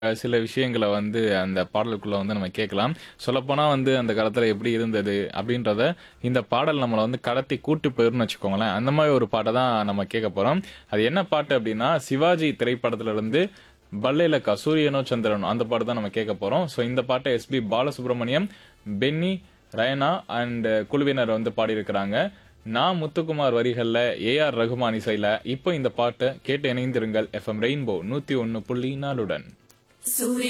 அஹ் சில விஷயங்கள வந்து அந்த பாடலுக்குள்ள வந்து நம்ம கேட்கலாம். சொல்லப்போனா வந்து அந்த காலத்துல எப்படி இருந்தது அப்படின்றத இந்த பாடல் நம்மள வந்து கடத்தி கூட்டு போயிரும்னு வச்சுக்கோங்களேன். அந்த மாரி ஒரு பாட்ட தான் நம்ம கேட்க போறோம். அது என்ன பாட்டு அப்படின்னா, சிவாஜி திரைப்படத்துல இருந்து பல்லேலக்கா சூரியனோ சந்திரனோ அந்த பாட்டு தான் நம்ம கேட்க போறோம். ஸோ இந்த பாட்டை S P Balasubramaniam, Benny, Raina and குழுவினர் வந்து பாடியிருக்கிறாங்க. நான் முத்துக்குமார் வரிகள்ல ஏ.ஆர். ரகுமான் இசையில இப்போ இந்த பாட்டை கேட்டு இணைந்திருங்கள் எஃப்எம் ரெயின்போ 101.4 உடன். சூரிய